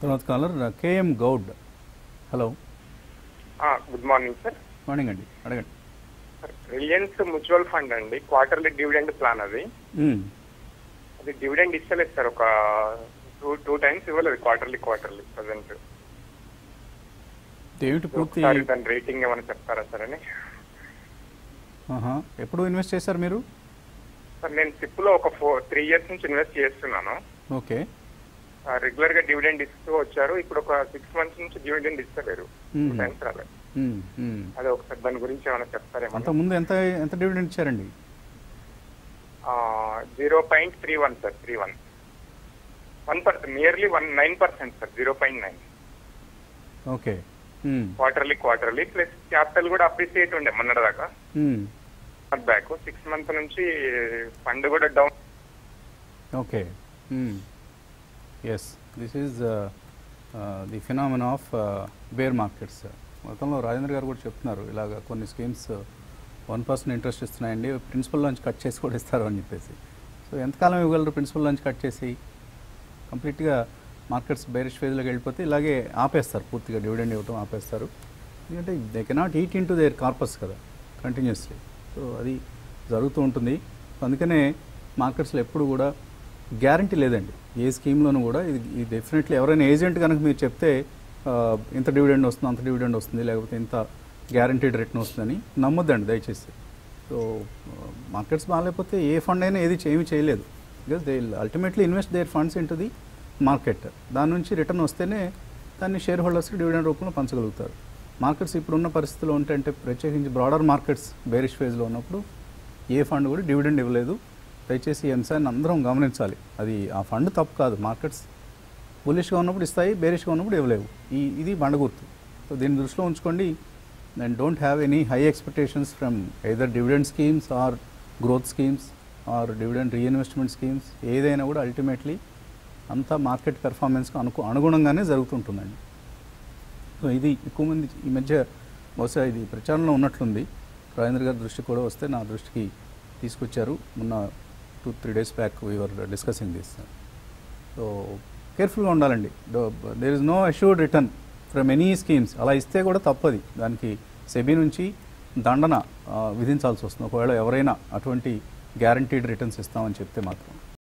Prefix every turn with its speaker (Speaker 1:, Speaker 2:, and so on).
Speaker 1: తర్వాత caller KM Goud hello
Speaker 2: good morning sir
Speaker 1: morning అండి అడగండి
Speaker 2: రిలయన్స్ మ్యూచువల్ ఫండ్ అండి క్వార్టర్లీ డివిడెండ్ ప్లాన్ అది
Speaker 1: మ్మ్.
Speaker 2: అది డివిడెండ్ ఇస్తలేదు సార్ ఒక టూ టూ టైమ్స్ ఇవ్వలేదు క్వార్టర్లీ క్వార్టర్లీ ప్రజెంట్
Speaker 1: ఏమిటి పూర్తి
Speaker 2: ఒకసారి దాని రేటింగ్ ఏమైనా చెప్తారా సార్ అని
Speaker 1: ఆహా. ఎప్పుడు ఇన్వెస్ట్ చేశారు మీరు
Speaker 2: సార్ నేను సిప్ లో ఒక ఫోర్ త్రీ ఇయర్స్ నుంచి ఇన్వెస్ట్ చేస్తున్నాను
Speaker 1: ఓకే
Speaker 2: రెగ్యులర్ గా డివిడెండ్ ఇస్తూ వచ్చారు ఇప్పుడు ఒక సిక్స్ మంత్స్ నుంచి డివిడెండ్ ఇస్తలేరు టూ
Speaker 1: మ్మ్.
Speaker 2: టైమ్స్ రాలేదు
Speaker 1: మ్మ్. మ్మ్.
Speaker 2: అదే ఒకసారి దాని గురించి ఏమైనా చెప్తారేమో
Speaker 1: అంతకుముందు ఎంత ఎంత డివిడెండ్ ఇచ్చారండి
Speaker 2: zero point three one sir three one one percent nearly one nine percent sir zero point nine
Speaker 1: okay hmm.
Speaker 2: Quarterly quarterly plus capital కూడా అప్రిసియేట్ ఉండే మొన్నటిదాకా
Speaker 1: మ్మ్.
Speaker 2: బ్యాక్ సిక్స్ మంత్ నుంచి ఫండ్ కూడా down
Speaker 1: okay yes this is the phenomenon of bear markets మొత్తంలో రాజేంద్ర గారు కూడా చెప్తున్నారు ఇలాగ కొన్ని స్కీమ్స్ వన్ పర్సెంట్ ఇంట్రెస్ట్ ఇస్తున్నాయండి ప్రిన్సిపల్ నుంచి కట్ చేసి కూడా ఇస్తారు అని చెప్పేసి సో ఎంతకాలం ఇవ్వగలరు ప్రిన్సిపల్ నుంచి కట్ చేసి కంప్లీట్గా మార్కెట్స్ బేరిష్ ఫేజ్లోకి వెళ్ళిపోతే ఇలాగే ఆపేస్తారు పూర్తిగా డివిడెండ్ ఇవ్వటం ఆపేస్తారు ఎందుకంటే they cannot eat into their corpus కదా కంటిన్యూస్లీ సో అది జరుగుతూ ఉంటుంది సో అందుకనే మార్కెట్స్లో ఎప్పుడు కూడా గ్యారంటీ లేదండి ఏ స్కీమ్లోనూ కూడా ఇది ఇది డెఫినెట్లీ ఎవరైనా ఏజెంట్ కనుక మీరు చెప్తే ఆ, ఇంత డివిడెండ్ వస్తుంది అంత డివిడెండ్ వస్తుంది లేకపోతే ఇంత గ్యారంటీడ్ రిటర్న్ వస్తుందని నమ్మొద్దండి దయచేసి సో మార్కెట్స్ బాగాలేకపోతే ఏ ఫండ్ అయినా ఏది ఏమీ చేయలేదు because they ultimately invest their funds into the market దాని నుంచి రిటర్న్ వస్తేనే దాన్ని షేర్ హోల్డర్స్కి డివిడెండ్ రూపంలో పంచగలుగుతారు మార్కెట్స్ ఇప్పుడున్న పరిస్థితిలో ఉంటే అంటే ప్రత్యేకించి బ్రాడర్ మార్కెట్స్ బేరిష్ ఫేజ్లో ఉన్నప్పుడు ఏ ఫండ్ కూడా డివిడెండ్ ఇవ్వలేదు దయచేసి ఈ అంశాన్ని అందరం గమనించాలి అది ఆ ఫండ్ తప్పు కాదు మార్కెట్స్ బులిష్గా ఉన్నప్పుడు ఇస్తాయి బేరిష్గా ఉన్నప్పుడు ఇవ్వలేవు ఈ ఇది బండగుర్తు సో దీన్ని దృష్టిలో ఉంచుకోండి and don't have any high expectations from either dividend schemes or growth schemes or dividend reinvestment schemes ఏదైనా కూడా అల్టిమేట్లీ అంతా మార్కెట్ పెర్ఫార్మెన్స్కి అనుకు అనుగుణంగానే జరుగుతుంటుందండి సో ఇది ఎక్కువ మంది ఈ మధ్య బహుశా ఇది ప్రచారంలో ఉన్నట్లుంది రాజేంద్ర గారి దృష్టికి కూడా వస్తే నా దృష్టికి తీసుకొచ్చారు మొన్న two three days back we are discussing this so కేర్ఫుల్గా ఉండాలండి there is no assured return from any schemes అలా ఇస్తే కూడా తప్పది దానికి సెబీ నుంచి దండన ఆ, విధించాల్సి వస్తుంది ఒకవేళ ఎవరైనా అటువంటి గ్యారంటీడ్ రిటర్న్స్ ఇస్తామని చెప్తే మాత్రం